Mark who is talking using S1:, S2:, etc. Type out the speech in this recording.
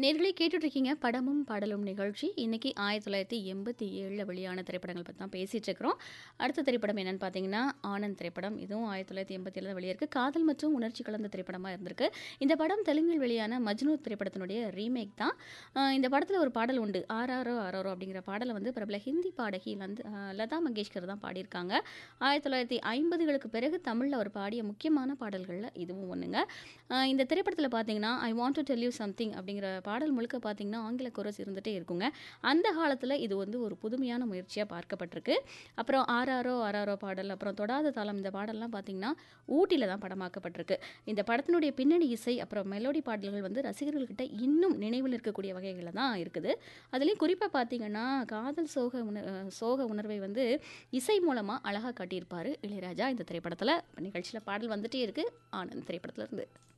S1: நேர்களே கேட்டுட்டு இருக்கீங்க படமும் பாடலும் நிகழ்ச்சி இன்னைக்கு ஆயிரத்தி தொள்ளாயிரத்தி எண்பத்தி ஏழில் வெளியான திரைப்படங்கள் பற்றி தான் பேசிட்டு இருக்கிறோம் அடுத்த திரைப்படம் என்னன்னு பார்த்தீங்கன்னா ஆனந்த் திரைப்படம் இதுவும் ஆயிரத்தி தொள்ளாயிரத்தி எண்பத்தி ஏழில் வெளியிருக்கு காதல் மற்றும் உணர்ச்சி கலந்த திரைப்படமாக இருந்திருக்கு இந்த படம் தெலுங்கில் வெளியான மஜ்னு திரைப்படத்தினுடைய ரீமேக் தான் அஹ் இந்த படத்தில் ஒரு பாடல் உண்டு ஆராரோ ஆராரோ அப்படிங்கிற பாடலை வந்து பிரபல ஹிந்தி பாடகி லந்து அஹ் லதா மங்கேஷ்கர் தான் பாடியிருக்காங்க ஆயிரத்தி தொள்ளாயிரத்தி ஐம்பதுகளுக்கு பிறகு தமிழில் அவர் பாடிய முக்கியமான பாடல்களில் இதுவும் ஒன்றுங்க அஹ் இந்த திரைப்படத்தில் பார்த்தீங்கன்னா I want to tell you something அப்படிங்கிற பாடல் முழுக்க பார்த்தீங்கன்னா ஆங்கில குரஸ் இருந்துகிட்டே இருக்குங்க அந்த காலத்தில் இது வந்து ஒரு புதுமையான முயற்சியாக பார்க்கப்பட்டிருக்கு அப்புறம் ஆராரோ ஆராரோ பாடல் அப்புறம் தொடாத தாளம் இந்த பாடல்லாம் பார்த்தீங்கன்னா ஊட்டியில் தான் படமாக்கப்பட்டிருக்கு இந்த படத்தினுடைய பின்னணி இசை அப்புறம் மெலோடி பாடல்கள் வந்து ரசிகர்கள்கிட்ட இன்னும் நினைவில் இருக்கக்கூடிய வகைகளில் தான் இருக்குது அதுலேயும் குறிப்பாக பார்த்தீங்கன்னா காதல் சோக உணர் அஹ் சோக உணர்வை வந்து இசை மூலமாக அழகாக காட்டியிருப்பார் இளையராஜா இந்த திரைப்படத்தில் நிகழ்ச்சியில் பாடல் வந்துட்டே இருக்குது ஆனந்த் திரைப்படத்துல இருந்து